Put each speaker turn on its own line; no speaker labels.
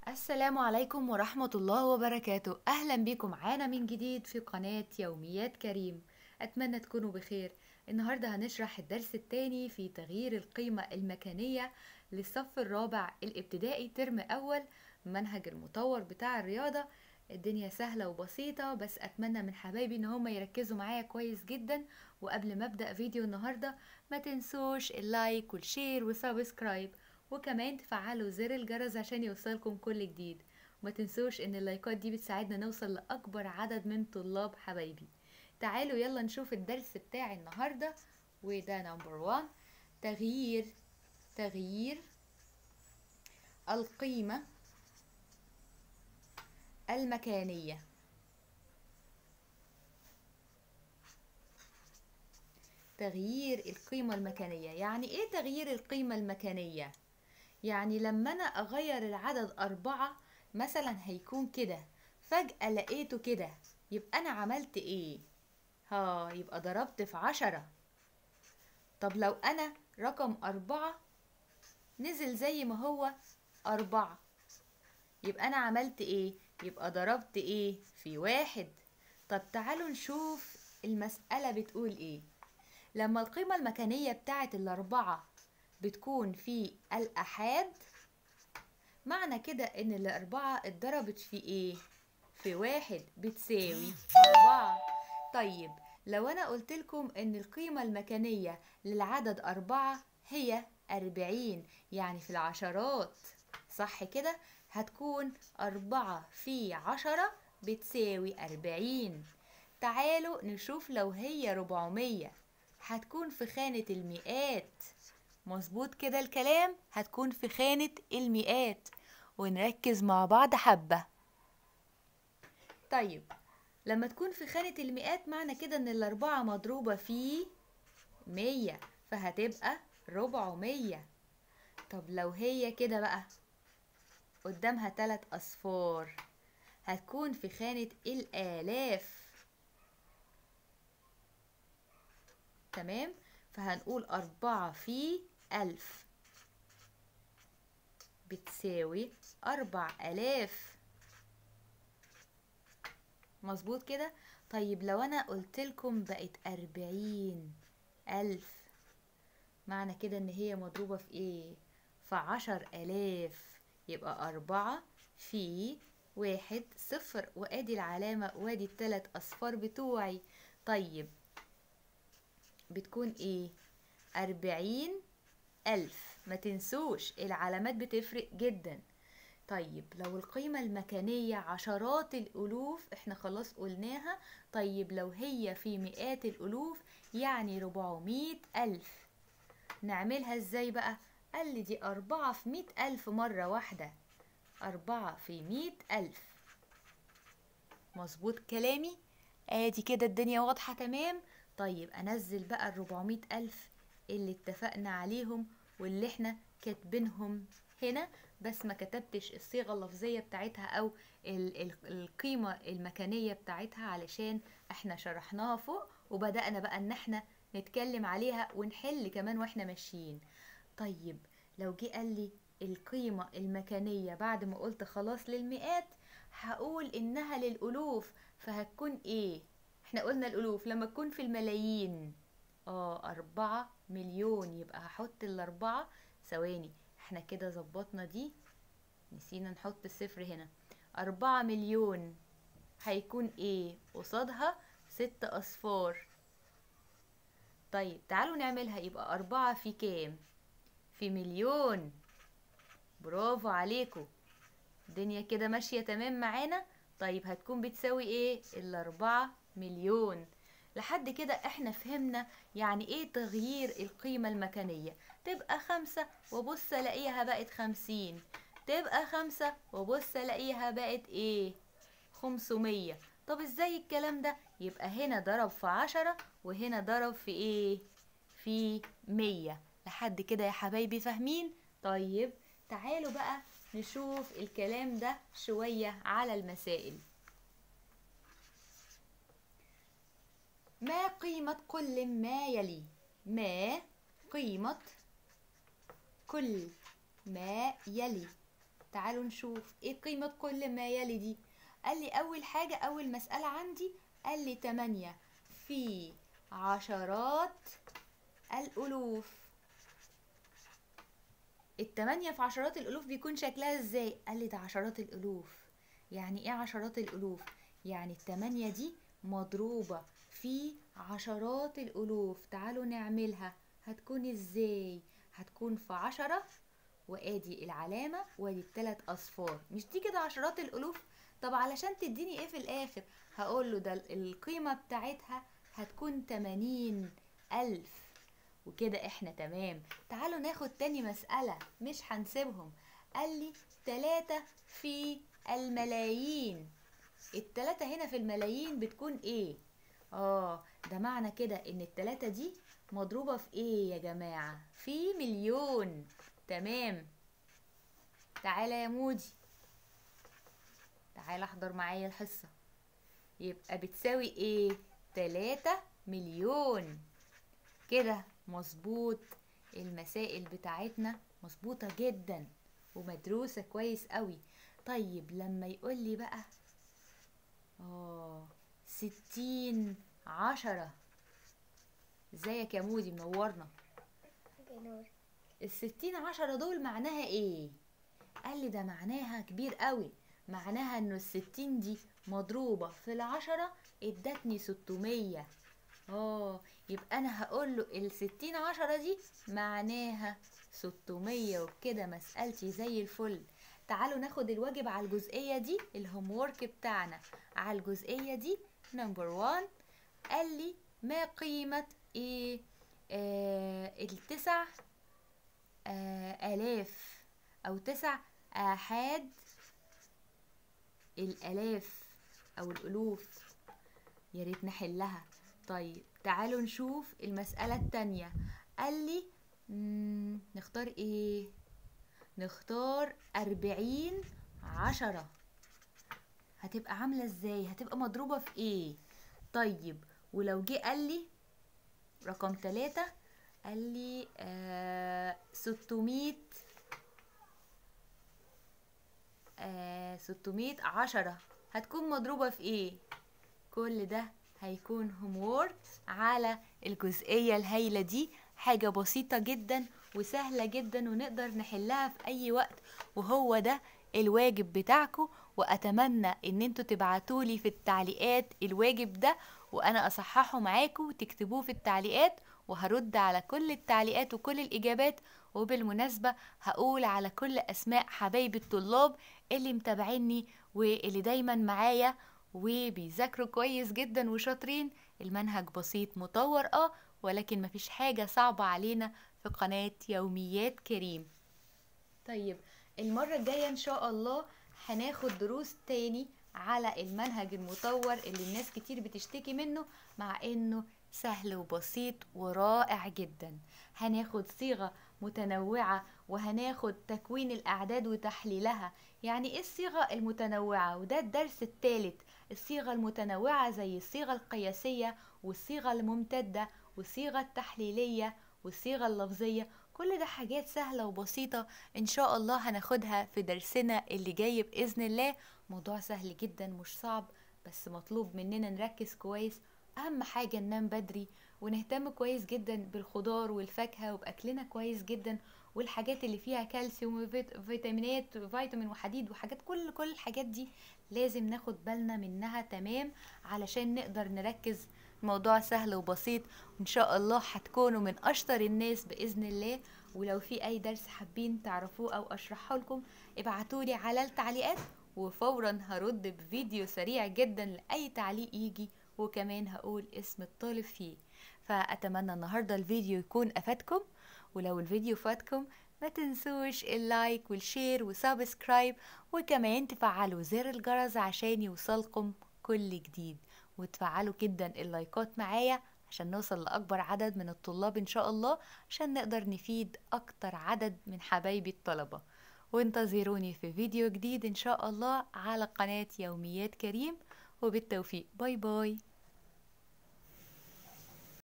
السلام عليكم ورحمة الله وبركاته أهلا بكم معانا من جديد في قناة يوميات كريم أتمنى تكونوا بخير النهاردة هنشرح الدرس الثاني في تغيير القيمة المكانية للصف الرابع الابتدائي ترم أول منهج المطور بتاع الرياضة الدنيا سهلة وبسيطة بس أتمنى من حبايبي إن هم يركزوا معايا كويس جدا وقبل ما أبدأ فيديو النهاردة ما تنسوش اللايك والشير والسبسكرايب وكمان تفعلوا زر الجرس عشان يوصلكم كل جديد وما تنسوش ان اللايكات دي بتساعدنا نوصل لاكبر عدد من طلاب حبايبي تعالوا يلا نشوف الدرس بتاع النهارده وده نمبر 1 تغيير تغيير القيمة المكانية تغيير القيمة المكانية يعني ايه تغيير القيمة المكانية يعني لما انا اغير العدد اربعة مثلا هيكون كده فجأة لقيته كده يبقى انا عملت ايه ها يبقى ضربت في عشرة طب لو انا رقم اربعة نزل زي ما هو اربعة يبقى انا عملت ايه يبقى ضربت ايه في واحد طب تعالوا نشوف المسألة بتقول ايه لما القيمة المكانية بتاعت الاربعة بتكون في الأحاد معنى كده إن الأربعة اتضربت في إيه؟ في واحد بتساوي أربعة طيب لو أنا قلت لكم إن القيمة المكانية للعدد أربعة هي أربعين يعني في العشرات صح كده؟ هتكون أربعة في عشرة بتساوي أربعين تعالوا نشوف لو هي ربعمية هتكون في خانة المئات مظبوط كده الكلام هتكون في خانة المئات ونركز مع بعض حبة طيب لما تكون في خانة المئات معنى كده ان الاربعة مضروبة في مية فهتبقى ربعمية طب لو هي كده بقى قدامها تلات اصفار هتكون في خانة الالاف تمام فهنقول أربعة في ألف بتساوي أربع ألاف مظبوط كده طيب لو أنا قلتلكم بقت أربعين ألف معنى كده إن هي مضروبة في إيه في عشر ألاف يبقى أربعة في واحد صفر وادي العلامة وادي التلات أصفار بتوعي طيب بتكون ايه أربعين ألف ما تنسوش العلامات بتفرق جدا طيب لو القيمة المكانية عشرات الألوف احنا خلاص قلناها طيب لو هي في مئات الألوف يعني ربعمية ألف نعملها ازاي بقى قال لي دي أربعة في مئة ألف مرة واحدة أربعة في مئة ألف مظبوط كلامي ادي كده الدنيا واضحة تمام طيب انزل بقى الربعمية الف اللي اتفقنا عليهم واللي احنا كاتبينهم هنا بس ما كتبتش الصيغة اللفظية بتاعتها او ال ال القيمة المكانية بتاعتها علشان احنا شرحناها فوق وبدأنا بقى ان احنا نتكلم عليها ونحل كمان واحنا ماشيين طيب لو جه قال لي القيمة المكانية بعد ما قلت خلاص للمئات هقول انها للالوف فهتكون ايه احنا قلنا الالوف لما تكون في الملايين اه اربعة مليون يبقى هحط الاربعة ثواني احنا كده ظبطنا دي نسينا نحط الصفر هنا اربعة مليون هيكون ايه قصادها ست اصفار طيب تعالوا نعملها يبقى اربعة في كام في مليون برافو عليكم الدنيا كده ماشية تمام معانا طيب هتكون بتساوي ايه الاربعة مليون لحد كده احنا فهمنا يعني ايه تغيير القيمة المكانية تبقى خمسة وبص الاقيها بقت خمسين تبقى خمسة وبص الاقيها بقت ايه خمسمية طب ازاي الكلام ده يبقى هنا ضرب في عشرة وهنا ضرب في ايه في مية لحد كده يا حبايبي فاهمين طيب تعالوا بقى نشوف الكلام ده شوية على المسائل ما قيمة كل ما يلي ما قيمة كل ما يلي تعالوا نشوف ايه قيمة كل ما يلي دي قال لي اول حاجة اول مسألة عندي قال لي تمانية في عشرات الالوف التمانية في عشرات الالوف بيكون شكلها ازاي قال لي ده عشرات الالوف يعني ايه عشرات الالوف يعني التمانية دي مضروبة في عشرات الالوف تعالوا نعملها هتكون ازاي هتكون في عشرة وادي العلامة وادي التلات اصفار مش دي كده عشرات الالوف طب علشان تديني ايه في الاخر هقول له ده القيمة بتاعتها هتكون تمانين الف وكده احنا تمام تعالوا ناخد تاني مسألة مش هنسيبهم قال لي تلاتة في الملايين التلاتة هنا في الملايين بتكون ايه اه ده معنى كده ان التلاتة دي مضروبة في ايه يا جماعة في مليون تمام تعالى يا مودي تعالى احضر معايا الحصة يبقى بتساوي ايه تلاتة مليون كده مظبوط المسائل بتاعتنا مظبوطة جدا ومدروسة كويس قوي طيب لما يقول لي بقى اه ستين عشرة ازيك يا مودي منورنا الستين عشرة دول معناها ايه قال لي ده معناها كبير قوي معناها انه الستين دي مضروبة في العشرة ادتني ستمية اه يبقى انا هقول له الستين عشرة دي معناها ستمية وبكده مسألتي زي الفل تعالوا ناخد الواجب على الجزئية دي الهوم وورك بتاعنا على الجزئية دي نمبر وان قال لي ما قيمة ايه آه التسع آه آلاف أو تسع آحاد الآلاف أو الألوف يا ريت نحلها طيب تعالوا نشوف المسألة التانية قال لي مم، نختار ايه نختار أربعين عشرة هتبقى عاملة ازاي هتبقى مضروبة في ايه طيب ولو جه قال لي رقم تلاتة قال لي آه ستمية آه ستمية عشرة هتكون مضروبة في ايه كل ده هيكون هومورك على الجزئية الهايلة دي حاجة بسيطة جدا وسهلة جدا ونقدر نحلها في أي وقت وهو ده الواجب بتاعكم وأتمنى إن انتوا تبعتولي في التعليقات الواجب ده وأنا أصححه معاكم وتكتبوه في التعليقات وهرد على كل التعليقات وكل الإجابات وبالمناسبة هقول على كل أسماء حبايب الطلاب اللي متابعيني واللي دايما معايا وبيذاكروا كويس جدا وشاطرين المنهج بسيط مطور اه ولكن مفيش حاجة صعبة علينا في قناة يوميات كريم طيب المرة الجاية ان شاء الله هناخد دروس تاني على المنهج المطور اللي الناس كتير بتشتكي منه مع انه سهل وبسيط ورائع جدا هناخد صيغة متنوعة وهناخد تكوين الأعداد وتحليلها يعني ايه الصيغة المتنوعة وده الدرس الثالث الصيغة المتنوعة زي الصيغة القياسية والصيغة الممتدة والصيغة التحليلية والصيغة اللفظية كل ده حاجات سهلة وبسيطة إن شاء الله هناخدها في درسنا اللي جاي بإذن الله موضوع سهل جدا مش صعب بس مطلوب مننا نركز كويس أهم حاجة ننام بدري ونهتم كويس جدا بالخضار والفاكهة وبأكلنا كويس جدا والحاجات اللي فيها كالسيوم وفيتامينات وفيتامين وحديد وحاجات كل كل الحاجات دي لازم ناخد بالنا منها تمام علشان نقدر نركز الموضوع سهل وبسيط وان شاء الله هتكونوا من اشطر الناس باذن الله ولو في اي درس حابين تعرفوه او اشرحه لكم ابعتولي على التعليقات وفورا هرد بفيديو سريع جدا لاي تعليق يجي وكمان هقول اسم الطالب فيه فاتمنى النهارده الفيديو يكون افادكم ولو الفيديو فاتكم ما تنسوش اللايك والشير وسبسكرايب وكمان تفعلوا زر الجرس عشان يوصلكم كل جديد وتفعلوا جدا اللايكات معايا عشان نوصل لأكبر عدد من الطلاب إن شاء الله عشان نقدر نفيد أكتر عدد من حبايبي الطلبة وانتظروني في فيديو جديد إن شاء الله على قناة يوميات كريم وبالتوفيق باي باي